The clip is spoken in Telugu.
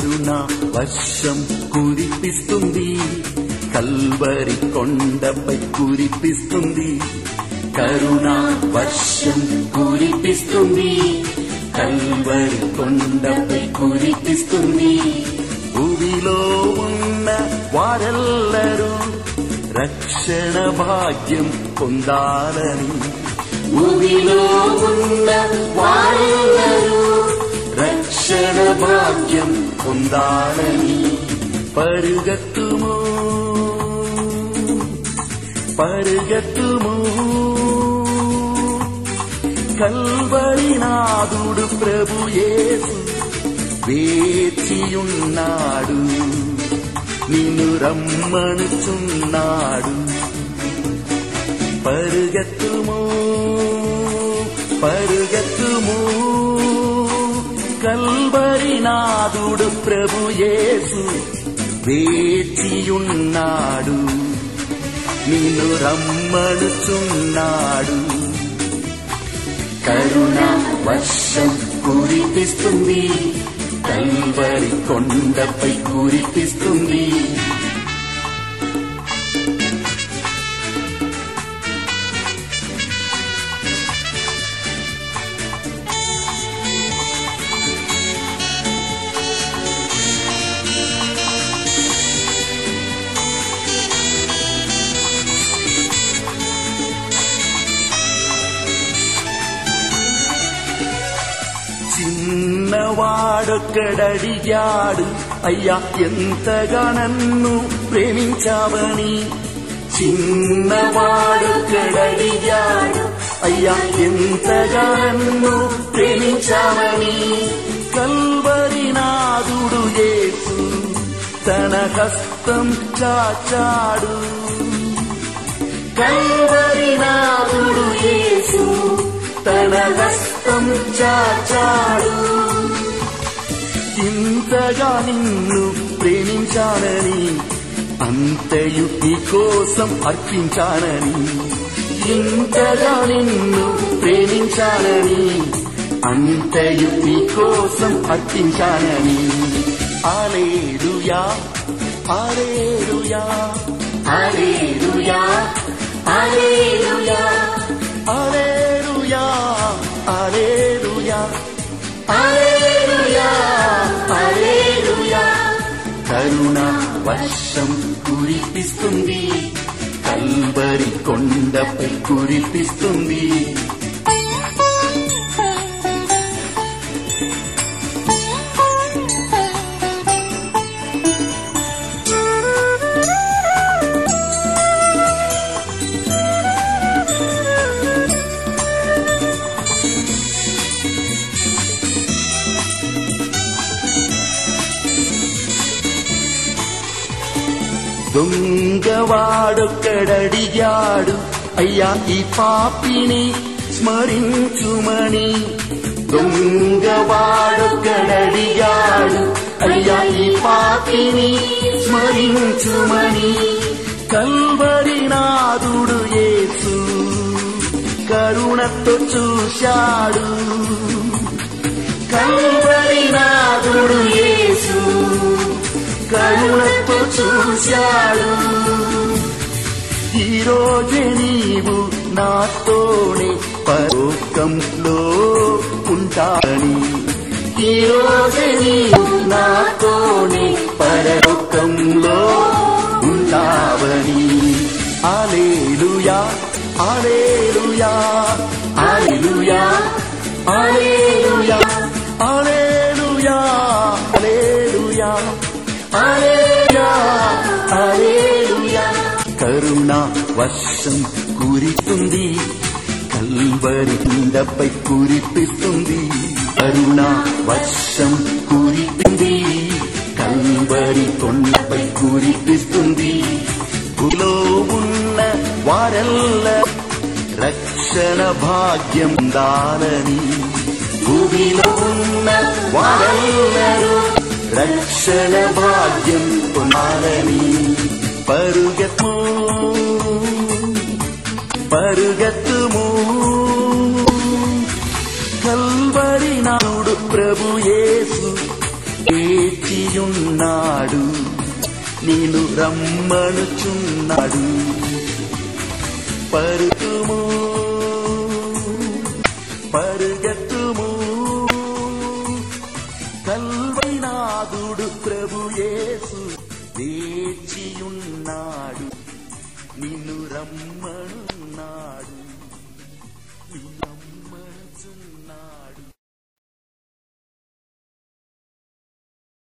కరుణ వర్షం కురిపిస్తుంది కల్వరి కొండపై కురిపిస్తుంది కరుణ వర్షం కురిపిస్తుంది కల్వరి కొండపై కురిపిస్తుంది భూమిలో ఉన్న వారెల్లరూ రక్షణ భాగ్యం పొందాలని భూమిలో ఉన్న వారెల్లరూ రక్షణ భాగ్యం పొందాలని పరుగత్తుము పరుగత్తుము కల్వరినాథుడు ప్రభు యేసు వేచియున్నాడు నిన్ను రమ్మనుచున్నాడు పరుగెత్తుము పరుగెత్తుము కల్వరినాథుడు ప్రభు యేసు వేచియున్నాడు నిన్ను రమ్మనుచున్నాడు కరుణ వర్షం కురిపిస్తుంది కల్వరి కొండపై కురిపిస్తుంది చిన్నవాడొక్కడడిగాడు అయ్యా ఎంతగా నన్ను ప్రేమించావని చిన్నవాడొక్కడడిగాడు అయ్యా ఎంతగా నన్ను ప్రేమించావని కల్వరినాథుడు యేసు తన హస్తం చాచాడు కల్వరినాథుడు యేసు తన హస్తం చాచాడు ఇంతగా నిన్ను ప్రేమించానని అంతయు నీ కోసం అర్పించానని ఇంతగా నిన్ను ప్రేమించానని అంతయు నీ కోసం అర్పించానని ఆలేలుయా ఆలేలుయా ఆలేలుయా ఆలేలుయా ఆలేలుయా ఆలేలుయా ఆలేలుయా ఆలేలుయా కరుణ వర్షం కురిపిస్తుంది కల్వరి కొండపై కురిపిస్తుంది దొంగవాడొక్కడడిగాడు అయ్యా ఈ పాపిని స్మరించుమని దొంగవాడొక్కడడిగాడు అయ్యా ఈ పాపిని స్మరించుమని కల్వరినాథుడు యేసు కరుణతో చూశాడు కల్వరినాథుడు యేసు కరుణతో చూశాడు ఈ రోజే నీవు నాతోనే పరోకంలో ఉంటాని ఈ రోజే నీవు నాతోనే పరలోకంలో ఉంటావని ఆలేలుయా ఆలేలుయా ఆలేలుయా ఆలేలుయా ఆలేలుయా ఆలేలుయా ఆలేలుయా ఆలేలుయా కరుణ వర్షం కురిస్తుంది కల్వరి కిందపై కురిపిస్తుంది కరుణ వర్షం కురిపింది కల్వరి కొండపై కురిపిస్తుంది భూలో ఉన్న వారెల్ల రక్షణ భాగ్యం దాలని భూమిలో ఉన్న వారెల్లరూ రక్షణ భాగ్యం పొందాలని పరుగెత్తు పరుగెత్తుము కల్వరి నాడు ప్రభు యేసు వేచియున్నాడు నేను రమ్మనుచున్నాడు పరుగుము పరుగెత్తుము కల్వైనాదుడు ప్రభు యేసు వేచియున్నాడు నిన్ను రమ్మనున్నాడు నిన్ను